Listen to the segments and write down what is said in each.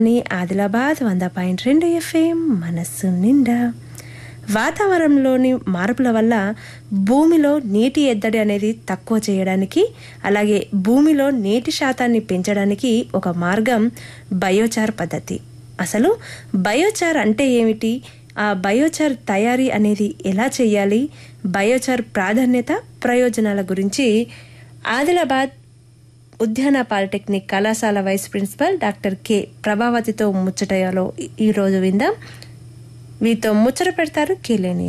ని ఆదిలాబాద్ వంద పాయింట్ రెండు ఎఫ్ఎం మనస్సు నిండా వాతావరణంలోని మార్పుల వల్ల భూమిలో నీటి ఎద్దడి అనేది తక్కువ చేయడానికి అలాగే భూమిలో నీటి శాతాన్ని పెంచడానికి ఒక మార్గం బయోచార్ పద్ధతి అసలు బయోచార్ అంటే ఏమిటి ఆ బయోచార్ తయారీ అనేది ఎలా చేయాలి బయోచార్ ప్రాధాన్యత ప్రయోజనాల గురించి ఆదిలాబాద్ ఉద్యాన పాలిటెక్నిక్ కళాశాల వైస్ ప్రిన్సిపల్ డాక్టర్ కె ప్రభావతితో ముచ్చటలో ఈరోజు విందాం వీతో ముచ్చట పెడతారు కేలేని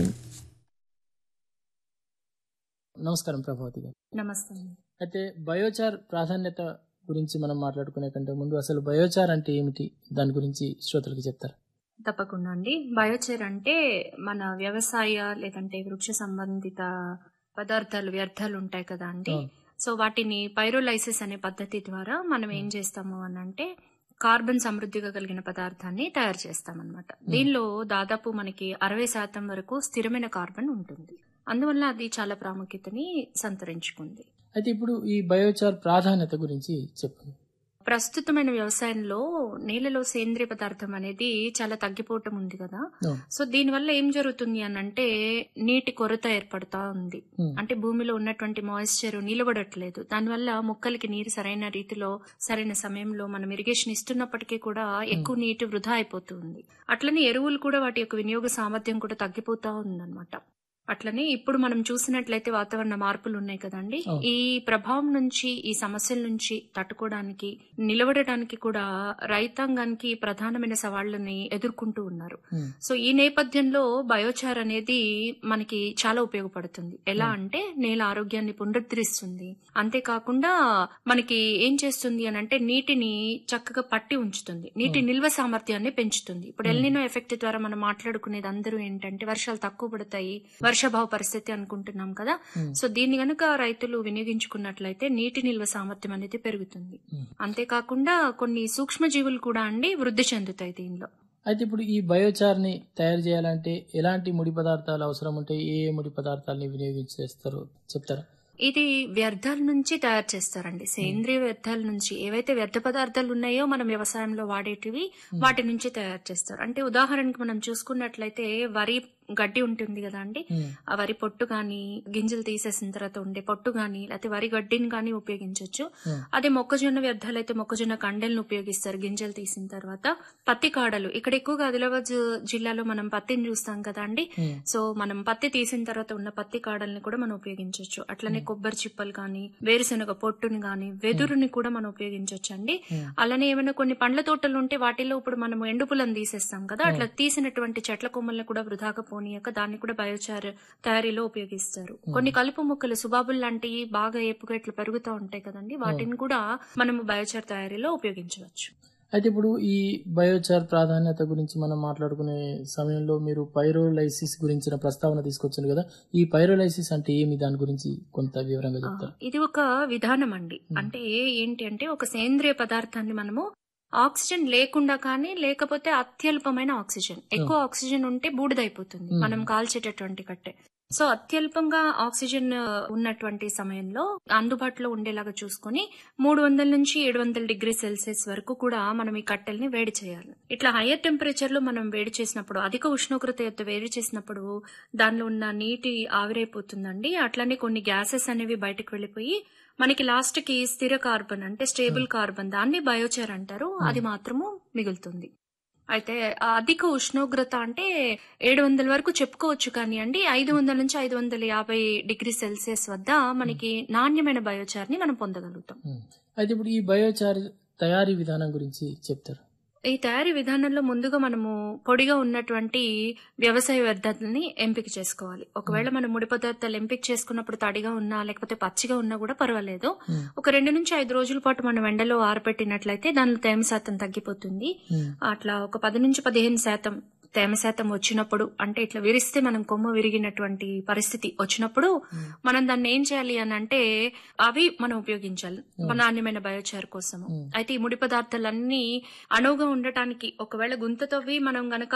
నమస్కారం ప్రభావతి గారు నమస్తే అయితే బయోచార్ ప్రాధాన్యత గురించి మనం మాట్లాడుకునే కంటే ముందు అసలు బయోచార్ అంటే ఏమిటి దాని గురించి శ్రోతలకు చెప్తారు తప్పకుండా అండి బయోచేర్ అంటే మన వ్యవసాయ లేదంటే వృక్ష సంబంధిత పదార్థాలు వ్యర్థాలు ఉంటాయి కదా అండి అవును. సో వాటిని పైరోలైసిస్ అనే పద్ధతి ద్వారా మనం ఏం చేస్తాము అని అంటే కార్బన్ సమృద్ధిగా కలిగిన పదార్థాన్ని తయారు చేస్తాం అనమాట దీనిలో దాదాపు మనకి అరవై శాతం వరకు స్థిరమైన కార్బన్ ఉంటుంది అందువల్ల అది చాలా ప్రాముఖ్యతని సంతరించుకుంది అయితే ఇప్పుడు ఈ బయోచార్ ప్రాధాన్యత గురించి చెప్పండి ప్రస్తుతమైన వ్యవసాయంలో నేలలో సేంద్రియ పదార్థం అనేది చాలా తగ్గిపోవటం ఉంది కదా అవును. సో దీనివల్ల ఏం జరుగుతుంది అని అంటే నీటి కొరత ఏర్పడతా ఉంది ఉమ్. అంటే భూమిలో ఉన్నటువంటి మాయిశ్చర్ నిలబడట్లేదు దానివల్ల మొక్కలకి నీరు సరైన రీతిలో సరైన సమయంలో మనం ఇరిగేషన్ ఇస్తున్నప్పటికీ కూడా ఎక్కువ నీటి వృధా అయిపోతుంది అట్లనే ఎరువులు కూడా వాటి యొక్క వినియోగ సామర్థ్యం కూడా తగ్గిపోతా ఉందన్నమాట అట్లనే ఇప్పుడు మనం చూసినట్లయితే వాతావరణ మార్పులు ఉన్నాయి కదండి అవును. ఈ ప్రభావం నుంచి ఈ సమస్యల నుంచి తట్టుకోవడానికి నిలబడడానికి కూడా రైతాంగానికి ప్రధానమైన సవాళ్లని ఎదుర్కొంటూ ఉన్నారు ఉమ్. సో ఈ నేపథ్యంలో బయోచార్ అనేది మనకి చాలా ఉపయోగపడుతుంది ఎలా అంటే నేల ఆరోగ్యాన్ని పునరుద్ధరిస్తుంది అంతేకాకుండా మనకి ఏం చేస్తుంది అని అంటే నీటిని చక్కగా పట్టి ఉంచుతుంది నీటి నిల్వ సామర్థ్యాన్ని పెంచుతుంది ఇప్పుడు ఎల్నినో ఎఫెక్ట్ ద్వారా మనం మాట్లాడుకునేది అందరూ ఏంటంటే వర్షాలు తక్కువ పడతాయి వర్షాభావ పరిస్థితి అనుకుంటున్నాం కదా ఉమ్. సో దీన్ని గనుక రైతులు వినియోగించుకున్నట్లయితే నీటి నిల్వ సామర్థ్యం అనేది పెరుగుతుంది ఉమ్. అంతేకాకుండా కొన్ని సూక్ష్మజీవులు కూడా అండి వృద్ధి చెందుతాయి దీనిలో అయితే ఇప్పుడు ఈ బయోచార్ ని తయారు చేయాలంటే ఎలాంటి ముడి పదార్థాలు అవసరం ఉంటాయి ఏ ఏ ముడి పదార్థాలని వినియోగించేస్తారో చెప్తారా ఇది వ్యర్థాల నుంచి తయారు చేస్తారండి సేంద్రియ వ్యర్థాల నుంచి ఏవైతే వ్యర్థ పదార్థాలు ఉన్నాయో మనం వ్యవసాయంలో వాడేటివి వాటి నుంచి తయారు చేస్తారు అంటే ఉదాహరణకు మనం చూసుకున్నట్లయితే వరి గడ్డి ఉంటుంది కదా అండి ఉమ్. ఆ వరి పొట్టు గాని గింజలు తీసేసిన తర్వాత ఉండే పొట్టు గాని లేకపోతే వరి గడ్డిని గాని ఉపయోగించవచ్చు ఉమ్. అదే మొక్కజొన్న వ్యర్థాలు అయితే మొక్కజొన్న కండెలను ఉపయోగిస్తారు గింజలు తీసిన తర్వాత పత్తి కాడలు ఇక్కడ ఎక్కువగా ఆదిలాబాద్ జి- జిల్లాలో మనం పత్తిని చూస్తాం కదా అండి ఉమ్. సో మనం పత్తి తీసిన తర్వాత ఉన్న పత్తి కాడల్ని కూడా మనం ఉపయోగించవచ్చు అట్లనే కొబ్బరి చిప్పలు కానీ వేరుశనగ పొట్టుని కానీ వెదురుని కూడా మనం ఉపయోగించవచ్చు అండి ఉమ్. అలానే ఏమైనా కొన్ని పండ్ల తోటలు ఉంటే వాటిలో ఇప్పుడు మనం ఎండు పుల్లను తీసేస్తాం కదా అట్లా తీసినటువంటి చెట్ల కొమ్మల్ని కూడా వృధాగా పోనీయక దాన్ని కూడా బయోచార్ తయారీలో ఉపయోగిస్తారు కొన్ని కలుపు మొక్కలు సుబాబుల్ లాంటివి బాగా ఏపుగా ఇట్లా పెరుగుతూ ఉంటాయి కదండి వాటిని కూడా మనము బయోచార్ తయారీలో ఉపయోగించవచ్చు అయితే ఇప్పుడు ఈ బయోచార్ ప్రాధాన్యత గురించి మనం మాట్లాడుకునే సమయంలో మీరు పైరోలైసిస్ గురించిన ప్రస్తావన తీసుకొచ్చారు కదా ఈ పైరోలైసిస్ అంటే ఏమి దాని గురించి కొంత వివరంగా ఆ, చెప్తారు ఇది ఒక విధానం అండి అంటే ఏంటి అంటే ఒక సేంద్రియ పదార్థాన్ని మనము ఆక్సిజన్ లేకుండా కానీ లేకపోతే అత్యల్పమైన ఆక్సిజన్ ఎక్కువ ఆక్సిజన్ ఉంటే బూడిదైపోతుంది Hmm. మనం కాల్చేటటువంటి కట్టే సో అత్యల్పంగా ఆక్సిజన్ ఆ, ఉన్నటువంటి సమయంలో అందుబాటులో ఉండేలాగా చూసుకొని మూడు వందల నుంచి ఏడు వందల డిగ్రీ సెల్సియస్ వరకు కూడా మనం ఈ కట్టెల్ని వేడి చేయాలి ఇట్లా హయ్యర్ టెంపరేచర్ లో మనం వేడి చేసినప్పుడు అధిక ఉష్ణోగ్రత యొక్క వేడి చేసినప్పుడు దానిలో ఉన్న నీటి ఆవిరైపోతుందండి అట్లనే కొన్ని గ్యాసెస్ అనేవి బయటకు వెళ్ళిపోయి మనకి లాస్ట్ కి స్థిర కార్బన్ అంటే స్టేబుల్ కార్బన్ దాన్ని బయోచార్ అంటారు అది మాత్రము మిగులుతుంది అయితే ఆ అధిక ఉష్ణోగ్రత అంటే ఏడు వందల వరకు చెప్పుకోవచ్చు కానీ అండి ఐదు వందల నుంచి ఐదు వందల యాభై డిగ్రీ సెల్సియస్ వద్ద మనకి నాణ్యమైన బయోచార్ ని మనం పొందగలుగుతాం ఉమ్. అయితే ఇప్పుడు ఈ బయోచార్ తయారీ విధానం గురించి చెప్తారు ఈ తయారీ విధానంలో ముందుగా మనము పొడిగా ఉన్నటువంటి వ్యవసాయ వ్యర్థాలని ఎంపిక చేసుకోవాలి ఒకవేళ మనం ముడి పదార్థాలు ఎంపిక చేసుకున్నప్పుడు తడిగా ఉన్నా లేకపోతే పచ్చిగా ఉన్నా కూడా పర్వాలేదు ఉమ్. ఒక రెండు నుంచి ఐదు రోజుల పాటు మనం ఎండలో ఆరబెట్టినట్లయితే దానిలో తేమ శాతం తగ్గిపోతుంది ఉమ్. అట్లా ఒక పది నుంచి పదిహేను శాతం తేమ శాతం వచ్చినప్పుడు అంటే ఇట్లా విరిస్తే మనం కొమ్మ విరిగినటువంటి పరిస్థితి వచ్చినప్పుడు మనం దాన్ని ఏం చేయాలి అని అంటే అవి మనం ఉపయోగించాలి నాణ్యమైన బయోచార్ కోసము అయితే ఈ ముడి పదార్థాలన్నీ అణువుగా ఉండటానికి ఒకవేళ గుంత తవ్వి మనం గనక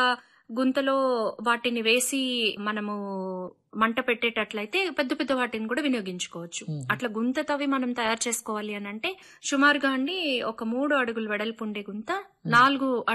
గుంతలో వాటిని వేసి మనము మంట పెట్టేటట్లయితే పెద్ద పెద్ద వాటిని కూడా వినియోగించుకోవచ్చు మ్మ్. అట్లా గుంత తవ్వి మనం తయారు చేసుకోవాలి అని అంటే సుమారుగా అండి ఒక మూడు అడుగులు వెడల్పు ఉండే గుంత నాలుగు